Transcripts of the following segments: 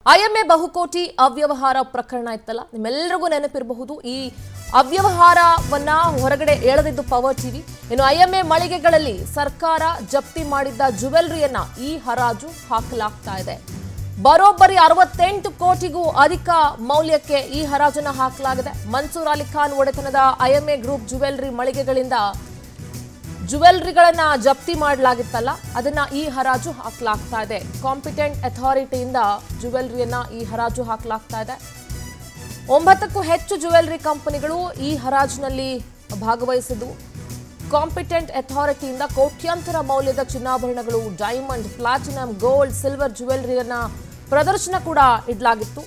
IMA ಬಹುಕೋಟಿ ಅವ್ಯವಹಾರ ಪ್ರಕರಣ ಇತ್ತಲ್ಲ ನಿಮ್ಮೆಲ್ಲರಿಗೂ ನೆನಪಿರಬಹುದು ಈ ಅವ್ಯವಹಾರವನ್ನ ಹೊರಗಡೆ ಎಳೆದಿದ್ದು ಪವರ್ ಟಿವಿ ಇನ್ನು ಐಎಂಎ ಮಳಿಗೆಗಳಲ್ಲಿ ಸರ್ಕಾರ ಜಪ್ತಿ ಮಾಡಿದ್ದ ಜುವೆಲ್ರಿಯನ್ನ ಈ ಹರಾಜು ಹಾಕಲಾಗ್ತಾ ಇದೆ ಬರೋಬ್ಬರಿ ಅರವತ್ತೆಂಟು ಕೋಟಿಗೂ ಅಧಿಕ ಮೌಲ್ಯಕ್ಕೆ ಈ ಹರಾಜನ್ನ ಹಾಕಲಾಗಿದೆ ಮನ್ಸೂರ್ ಅಲಿ ಖಾನ್ ಒಡೆತನದ ಐಎಂಎ ಗ್ರೂಪ್ ಜುವೆಲ್ರಿ ಮಳಿಗೆಗಳಿಂದ ಜುವೆಲ್ರಿಗಳನ್ನ ಜಪ್ತಿ ಮಾಡಲಾಗಿತ್ತಲ್ಲ ಅದನ್ನ ಈ ಹರಾಜು ಹಾಕಲಾಗ್ತಾ ಇದೆ ಕಾಂಪಿಟೆಂಟ್ ಅಥಾರಿಟಿಯಿಂದ ಜುವೆಲ್ರಿಯನ್ನ ಈ ಹರಾಜು ಹಾಕಲಾಗ್ತಾ ಇದೆ ಒಂಬತ್ತಕ್ಕೂ ಹೆಚ್ಚು ಜುವೆಲ್ರಿ ಕಂಪನಿಗಳು ಈ ಹರಾಜಿನಲ್ಲಿ ಭಾಗವಹಿಸಿದ್ದು ಕಾಂಪಿಟೆಂಟ್ ಅಥಾರಿಟಿಯಿಂದ ಕೋಟ್ಯಾಂತರ ಮೌಲ್ಯದ ಚಿನ್ನಾಭರಣಗಳು ಡೈಮಂಡ್ ಪ್ಲಾಟಿನಂ ಗೋಲ್ಡ್ ಸಿಲ್ವರ್ ಜುವೆಲ್ರಿಯನ್ನ ಪ್ರದರ್ಶನ ಕೂಡ ಇಡಲಾಗಿತ್ತು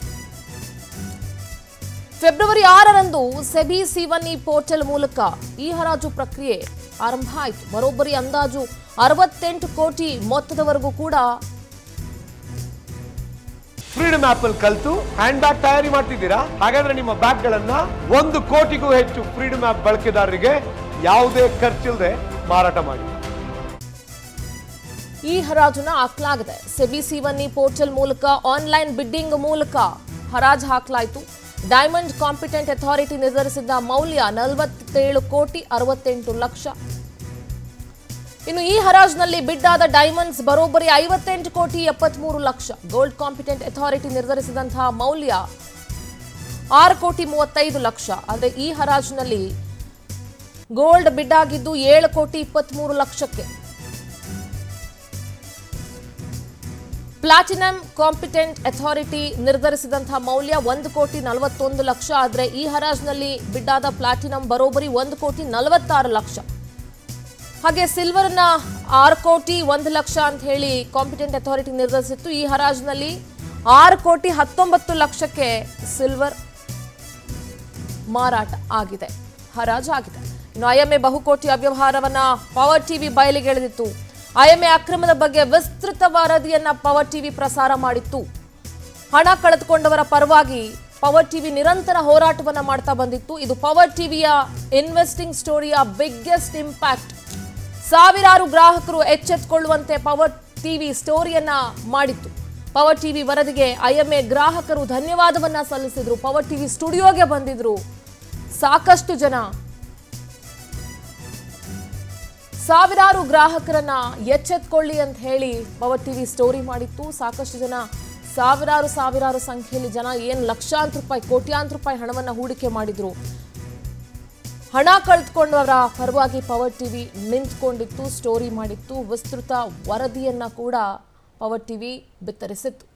ಫೆಬ್ರವರಿ ಆರರಂದು ಸೆಬಿ ಸಿವನ್ ಈ ಪೋರ್ಟಲ್ ಮೂಲಕ ಈ ಹರಾಜು ಪ್ರಕ್ರಿಯೆ ಆರಂಭ ಆಯಿತು ಬರೋಬ್ಬರಿ ಅಂದಾಜು ಅರವತ್ತೆಂಟು ಕೋಟಿ ಮೊತ್ತದವರೆಗೂ ಕೂಡ ಫ್ರೀಡಮ್ ಆಪ್ ಅಲ್ಲಿ ಕಲ್ತು ಹ್ಯಾಂಡ್ ಬ್ಯಾಗ್ ತಯಾರಿ ಮಾಡ್ತಿದ್ದೀರಾ ಹಾಗಾದ್ರೆ ನಿಮ್ಮ ಬ್ಯಾಗ್ ಗಳನ್ನ ಒಂದು ಕೋಟಿಗೂ ಹೆಚ್ಚು ಫ್ರೀಡಮ್ ಆಪ್ ಬಳಕೆದಾರರಿಗೆ ಯಾವುದೇ ಖರ್ಚಿಲ್ಲದೆ ಮಾರಾಟ ಮಾಡಿ ಈ ಹರಾಜನ್ನ ಹಾಕಲಾಗಿದೆ ಸೆಬಿ ಸಿವನ್ನಿ ಪೋರ್ಟಲ್ ಮೂಲಕ ಆನ್ಲೈನ್ ಬಿಡ್ಡಿಂಗ್ ಮೂಲಕ ಹರಾಜು ಹಾಕಲಾಯಿತು ಡೈಮಂಡ್ ಕಾಂಪಿಟೆಂಟ್ ಅಥಾರಿಟಿ ನಿರ್ಧರಿಸಿದ್ದ ಮೌಲ್ಯ ನಲವತ್ತೇಳು ಕೋಟಿ ಅರವತ್ತೆಂಟು ಲಕ್ಷ ಇನ್ನು ಈ ಹರಾಜ್ನಲ್ಲಿ ಬಿಡ್ಡಾದ ಡೈಮಂಡ್ಸ್ ಬರೋಬ್ಬರಿ ಐವತ್ತೆಂಟು ಕೋಟಿ ಎಪ್ಪತ್ಮೂರು ಲಕ್ಷ ಗೋಲ್ಡ್ ಕಾಂಪಿಟೆಂಟ್ ಅಥಾರಿಟಿ ನಿರ್ಧರಿಸಿದಂತಹ ಮೌಲ್ಯ ಆರು ಕೋಟಿ ಮೂವತ್ತೈದು ಲಕ್ಷ ಆದರೆ ಈ ಹರಾಜಿನಲ್ಲಿ ಗೋಲ್ಡ್ ಬಿಡ್ಡಾಗಿದ್ದು ಏಳು ಕೋಟಿ ಇಪ್ಪತ್ಮೂರು ಲಕ್ಷಕ್ಕೆ ಪ್ಲಾಟಿನಂ ಕಾಂಪಿಟೆಂಟ್ ಅಥಾರಿಟಿ ನಿರ್ಧರಿಸಿದಂತಹ ಮೌಲ್ಯ ಒಂದು ಕೋಟಿ ನಲವತ್ತೊಂದು ಲಕ್ಷ ಆದರೆ ಈ ಹರಾಜ್ನಲ್ಲಿ ಬಿಡ್ಡಾದ ಪ್ಲಾಟಿನಂ ಬರೋಬ್ಬರಿ ಒಂದು ಕೋಟಿ ನಲವತ್ತಾರು ಲಕ್ಷ ಹಾಗೆ ಸಿಲ್ವರ್ನ ಆರು ಕೋಟಿ ಒಂದು ಲಕ್ಷ ಅಂತ ಹೇಳಿ ಕಾಂಪಿಟೆಂಟ್ ಅಥಾರಿಟಿ ನಿರ್ಧರಿಸಿತ್ತು ಈ ಹರಾಜಿನಲ್ಲಿ ಆರು ಕೋಟಿ ಹತ್ತೊಂಬತ್ತು ಲಕ್ಷಕ್ಕೆ ಸಿಲ್ವರ್ ಮಾರಾಟ ಆಗಿದೆ ಹರಾಜು ಆಗಿದೆ ಇನ್ನು ಐಎಂಎ ಬಹುಕೋಟಿ ಅವ್ಯವಹಾರವನ್ನ ಪವರ್ ಟಿವಿ ಬಯಲಿಗೆಳೆದಿತ್ತು ಐಎಂಎ ಅಕ್ರಮದ ಬಗ್ಗೆ ವಿಸ್ತೃತ ವರದಿಯನ್ನ ಪವರ್ ಟಿವಿ ಪ್ರಸಾರ ಮಾಡಿತ್ತು ಹಣ ಕಳೆದುಕೊಂಡವರ ಪರವಾಗಿ ಪವರ್ ಟಿವಿ ನಿರಂತರ ಹೋರಾಟವನ್ನ ಮಾಡ್ತಾ ಬಂದಿತ್ತು ಇದು ಪವರ್ ಟಿವಿಯ ಇನ್ವೆಸ್ಟಿಂಗ್ ಸ್ಟೋರಿಯ ಬಿಗ್ಗೆಸ್ಟ್ ಇಂಪ್ಯಾಕ್ಟ್ ಸಾವಿರಾರು ಗ್ರಾಹಕರು ಎಚ್ಚೆತ್ತುಕೊಳ್ಳುವಂತೆ ಪವರ್ ಟಿವಿ ಸ್ಟೋರಿಯನ್ನ ಮಾಡಿತ್ತು ಪವರ್ ಟಿವಿ ವರದಿಗೆ ಐಎಂಎ ಗ್ರಾಹಕರು ಧನ್ಯವಾದವನ್ನ ಸಲ್ಲಿಸಿದ್ರು ಪವರ್ ಟಿವಿ ಸ್ಟುಡಿಯೋಗೆ ಬಂದಿದ್ರು ಸಾಕಷ್ಟು ಜನ ಸಾವಿರಾರು ಗ್ರಾಹಕರನ್ನ ಎಚ್ಚೆತ್ಕೊಳ್ಳಿ ಅಂತ ಹೇಳಿ ಪವರ್ ಟಿವಿ ಸ್ಟೋರಿ ಮಾಡಿತ್ತು ಸಾಕಷ್ಟು ಜನ ಸಾವಿರಾರು ಸಾವಿರಾರು ಸಂಖ್ಯೆಯಲ್ಲಿ ಜನ ಏನ್ ಲಕ್ಷಾಂತರ ರೂಪಾಯಿ ಕೋಟ್ಯಾಂತರ ರೂಪಾಯಿ ಹಣವನ್ನ ಹೂಡಿಕೆ ಮಾಡಿದ್ರು ಹಣ ಕಳೆದುಕೊಂಡವರ ಪರವಾಗಿ ಪವರ್ ಟಿವಿ ನಿಂತ್ಕೊಂಡಿತ್ತು ಸ್ಟೋರಿ ಮಾಡಿತ್ತು ವಿಸ್ತೃತ ವರದಿಯನ್ನ ಕೂಡ ಪವರ್ ಟಿವಿ ಬಿತ್ತರಿಸಿತ್ತು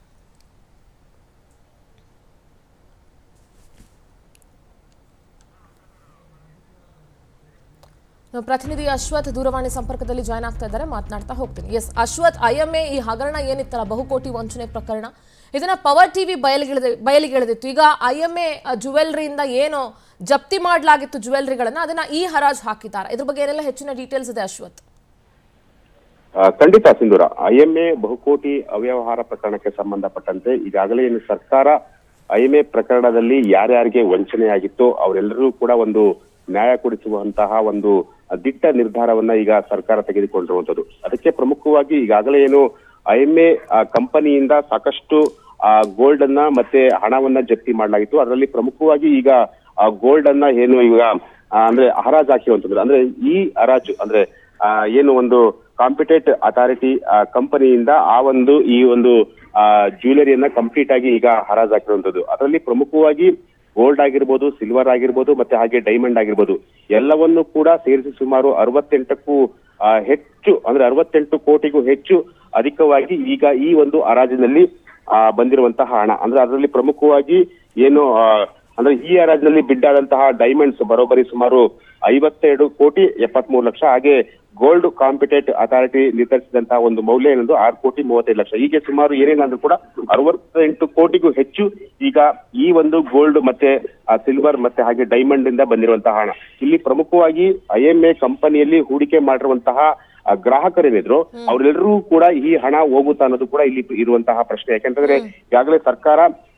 ನಮ್ಮ ಪ್ರತಿನಿಧಿ ಅಶ್ವಥ್ ದೂರವಾಣಿ ಸಂಪರ್ಕದಲ್ಲಿ ಜಾಯ್ನ್ ಆಗ್ತಾ ಇದ್ದಾರೆ ಮಾತನಾಡ್ತಾ ಹೋಗ್ತೀನಿ ಎಸ್ ಅಶ್ವಥ್ ಐಎಂಎ ಈ ಹಗರಣ ಏನಿತ್ತಲ್ಲ ಬಹುಕೋಟಿ ವಂಚನೆ ಪ್ರಕರಣ ಇದನ್ನ ಪವರ್ ಟಿವಿ ಬಯಲಿಗಿಳಿದ ಬಯಲಿಗಿಳಿದಿತ್ತು ಈಗ ಐಎಂಎ ಜುವೆಲ್ರಿಯಿಂದ ಏನು ಜಪ್ತಿ ಮಾಡಲಾಗಿತ್ತು ಜುವೆಲ್ರಿಗಳನ್ನ ಅದನ್ನ ಈ ಹರಾಜ್ ಹಾಕಿದ್ದಾರೆ ಇದ್ರ ಬಗ್ಗೆ ಏನೆಲ್ಲ ಹೆಚ್ಚಿನ ಡೀಟೇಲ್ಸ್ ಇದೆ ಅಶ್ವಥ್ ಆ, ಖಂಡಿತ ಸಿಂಧೂರ ಐಎಂಎ ಬಹುಕೋಟಿ ಅವ್ಯವಹಾರ ಪ್ರಕರಣಕ್ಕೆ ಸಂಬಂಧಪಟ್ಟಂತೆ ಈಗಾಗಲೇ ಏನು ಸರ್ಕಾರ ಐಎಂಎ ಪ್ರಕರಣದಲ್ಲಿ ಯಾರ್ಯಾರಿಗೆ ವಂಚನೆಯಾಗಿತ್ತೋ ಅವರೆಲ್ಲರೂ ಕೂಡ ಒಂದು ನ್ಯಾಯ ಕೊಡಿಸುವಂತಹ ಒಂದು ದಿಟ್ಟ ನಿರ್ಧಾರವನ್ನ ಈಗ ಸರ್ಕಾರ ತೆಗೆದುಕೊಂಡಿರುವಂತದ್ದು ಅದಕ್ಕೆ ಪ್ರಮುಖವಾಗಿ ಈಗಾಗಲೇ ಏನು ಐಎಂಎ ಕಂಪನಿಯಿಂದ ಸಾಕಷ್ಟು ಗೋಲ್ಡ್ ಅನ್ನ ಮತ್ತೆ ಹಣವನ್ನ ಜಪ್ತಿ ಮಾಡಲಾಗಿತ್ತು ಅದರಲ್ಲಿ ಪ್ರಮುಖವಾಗಿ ಈಗ ಗೋಲ್ಡ್ ಅನ್ನ ಏನು ಈಗ ಆ, ಅಂದ್ರೆ ಹರಾಜು ಹಾಕಿರುವಂತದ್ದು ಅಂದ್ರೆ ಈ ಹರಾಜು ಅಂದ್ರೆ ಆ, ಏನು ಒಂದು ಕಾಂಪಿಟೇಟ್ ಅಥಾರಿಟಿ ಕಂಪನಿಯಿಂದ ಆ ಒಂದು ಈ ಒಂದು ಜ್ಯುವೆಲರಿಯನ್ನ ಕಂಪ್ಲೀಟ್ ಆಗಿ ಈಗ ಹರಾಜು ಹಾಕಿರುವಂತದ್ದು ಅದರಲ್ಲಿ ಪ್ರಮುಖವಾಗಿ ಗೋಲ್ಡ್ ಆಗಿರ್ಬೋದು ಸಿಲ್ವರ್ ಆಗಿರ್ಬೋದು ಮತ್ತೆ ಹಾಗೆ ಡೈಮಂಡ್ ಆಗಿರ್ಬೋದು ಎಲ್ಲವನ್ನು ಕೂಡ ಸೇರಿಸಿ ಸುಮಾರು ಅರವತ್ತೆಂಟಕ್ಕೂ ಆ, ಹೆಚ್ಚು ಅಂದ್ರೆ ಅರವತ್ತೆಂಟು ಕೋಟಿಗೂ ಹೆಚ್ಚು ಅಧಿಕವಾಗಿ ಈಗ ಈ ಒಂದು ಹರಾಜಿನಲ್ಲಿ ಆ, ಬಂದಿರುವಂತಹ ಹಣ ಅಂದ್ರೆ ಅದರಲ್ಲಿ ಪ್ರಮುಖವಾಗಿ ಏನು ಆ, ಅಂದ್ರೆ ಈ ಹರಾಜಿನಲ್ಲಿ ಬಿಡ್ಡಾದಂತಹ ಡೈಮಂಡ್ಸ್ ಬರೋಬ್ಬರಿ ಸುಮಾರು ಐವತ್ತೆರಡು ಕೋಟಿ ಎಪ್ಪತ್ಮೂರು ಲಕ್ಷ ಹಾಗೆ ಗೋಲ್ಡ್ ಕಾಂಪಿಟೇಟ್ ಅಥಾರಿಟಿ ನಿರ್ಧರಿಸಿದಂತಹ ಒಂದು ಮೌಲ್ಯ ಏನೊಂದು ಆರು ಕೋಟಿ ಮೂವತ್ತೈದು ಲಕ್ಷ ಹೀಗೆ ಸುಮಾರು ಏನೇನಂದ್ರೂ ಕೂಡ ಅರವತ್ತೆಂಟು ಕೋಟಿಗೂ ಹೆಚ್ಚು ಈಗ ಈ ಒಂದು ಗೋಲ್ಡ್ ಮತ್ತೆ ಸಿಲ್ವರ್ ಮತ್ತೆ ಹಾಗೆ ಡೈಮಂಡ್ ಇಂದ ಬಂದಿರುವಂತಹ ಹಣ ಇಲ್ಲಿ ಪ್ರಮುಖವಾಗಿ ಐಎಂಎ ಕಂಪನಿಯಲ್ಲಿ ಹೂಡಿಕೆ ಮಾಡಿರುವಂತಹ ಆ, ಗ್ರಾಹಕರೇನಿದ್ರು ಅವರೆಲ್ಲರೂ ಕೂಡ ಈ ಹಣ ಹೋಗುತ್ತಾ ಅನ್ನೋದು ಕೂಡ ಇಲ್ಲಿ ಇರುವಂತಹ ಪ್ರಶ್ನೆ ಯಾಕಂತಂದ್ರೆ ಈಗಾಗಲೇ ಸರ್ಕಾರ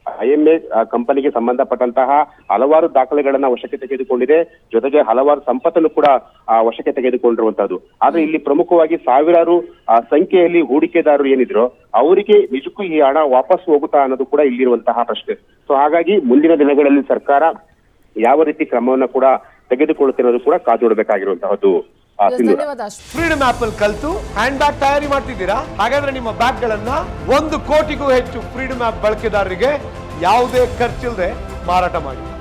ಐಎಂಎ ಕಂಪನಿಗೆ ಸಂಬಂಧಪಟ್ಟಂತಹ ಹಲವಾರು ದಾಖಲೆಗಳನ್ನ ವಶಕ್ಕೆ ತೆಗೆದುಕೊಂಡಿದೆ ಜೊತೆಗೆ ಹಲವಾರು ಸಂಪತ್ತನ್ನು ಕೂಡ ಆ, ವಶಕ್ಕೆ ತೆಗೆದುಕೊಂಡಿರುವಂತಹದ್ದು ಆದ್ರೆ ಇಲ್ಲಿ ಪ್ರಮುಖವಾಗಿ ಸಾವಿರಾರು ಆ, ಸಂಖ್ಯೆಯಲ್ಲಿ ಹೂಡಿಕೆದಾರರು ಏನಿದ್ರು ಅವರಿಗೆ ನಿಜಕ್ಕೂ ಈ ಹಣ ವಾಪಸ್ ಹೋಗುತ್ತಾ ಅನ್ನೋದು ಕೂಡ ಇಲ್ಲಿರುವಂತಹ ಪ್ರಶ್ನೆ ಸೊ ಹಾಗಾಗಿ ಮುಂದಿನ ದಿನಗಳಲ್ಲಿ ಸರ್ಕಾರ ಯಾವ ರೀತಿ ಕ್ರಮವನ್ನ ಕೂಡ ತೆಗೆದುಕೊಳ್ಳುತ್ತೆ ಅನ್ನೋದು ಕೂಡ ಕಾದುಕೊಡಬೇಕಾಗಿರುವಂತಹದ್ದು ಆ, ಎಸ್, ಸಿಂಧೂರ ಧನ್ಯವಾದ ಅಶ್ವಿನ್. ಫ್ರೀಡಮ್ ಆಪ್ ಅಲ್ಲಿ ಕಲ್ತು ಹ್ಯಾಂಡ್ ಬ್ಯಾಗ್ ತಯಾರಿ ಮಾಡ್ತಿದ್ದೀರಾ ಹಾಗಾದ್ರೆ ನಿಮ್ಮ ಬ್ಯಾಗ್ ಗಳನ್ನ ಒಂದು ಕೋಟಿಗೂ ಹೆಚ್ಚು ಫ್ರೀಡಮ್ ಆಪ್ ಬಳಕೆದಾರರಿಗೆ ಯಾವುದೇ ಖರ್ಚಿಲ್ಲದೆ ಮಾರಾಟ ಮಾಡಿ